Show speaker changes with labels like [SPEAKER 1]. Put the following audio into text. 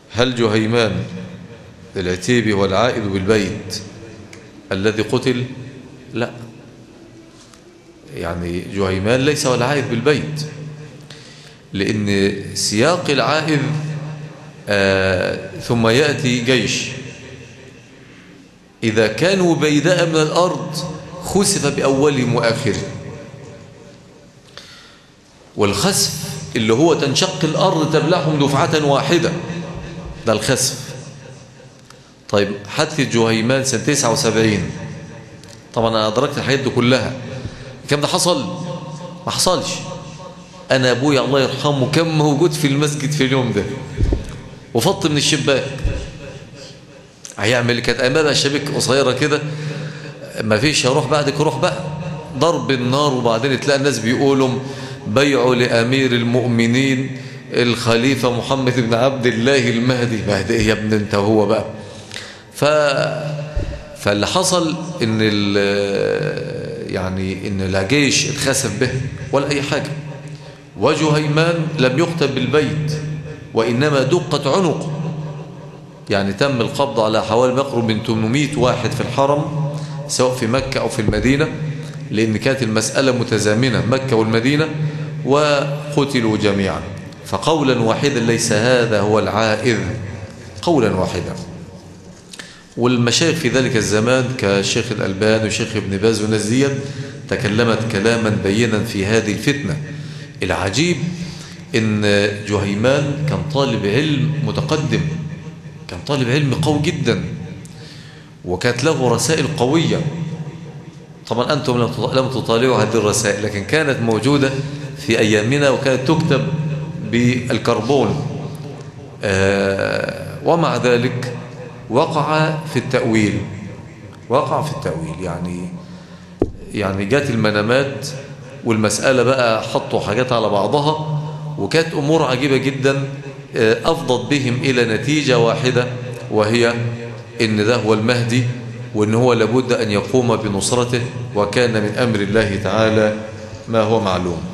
[SPEAKER 1] هل جهيمان العتيبي هو العائد بالبيت الذي قتل لا يعني جهيمان ليس هو العائد بالبيت لأن سياق العائد آه ثم يأتي جيش إذا كانوا بيداء من الأرض خسف بأولهم وآخرهم والخسف اللي هو تنشق الأرض تبلعهم دفعة واحدة ده الخسف طيب حادثة جهيمان سنة 79 طبعا أنا أدركت الحاجات دي كلها كم ده حصل ما حصلش أنا أبويا الله يرحمه كم موجود في المسجد في اليوم ده وفط من الشباك هيعمل كانت أمامها شبك قصيرة كده ما فيش هروح بعدك روح بقى ضرب النار وبعدين تلاقي الناس بيقولوا بيعوا لأمير المؤمنين الخليفة محمد بن عبد الله المهدي مهدي إيه يا ابن انت هو بقى ف فاللي حصل ان يعني ان لا جيش اتخسف به ولا اي حاجة وجهيمان لم يقتل بالبيت وانما دقت عنقه يعني تم القبض على حوالي مقرب من 800 واحد في الحرم سواء في مكة أو في المدينة لأن كانت المسألة متزامنة مكة والمدينة وقتلوا جميعا فقولا واحدا ليس هذا هو العائذ قولا واحدا والمشايخ في ذلك الزمان كالشيخ الألبان وشيخ ابن باز ونزيا تكلمت كلاما بينا في هذه الفتنة العجيب ان جهيمان كان طالب علم متقدم كان طالب علم قوي جدا وكانت له رسائل قوية طبعا أنتم لم تطالعوا هذه الرسائل لكن كانت موجودة في أيامنا وكانت تكتب بالكربون آه ومع ذلك وقع في التأويل وقع في التأويل يعني يعني جات المنامات والمسألة بقى حطوا حاجات على بعضها وكانت أمور عجيبة جدا أفضت بهم إلى نتيجة واحدة وهي إن ده هو المهدي وإن هو لابد أن يقوم بنصرته وكان من أمر الله تعالى ما هو معلوم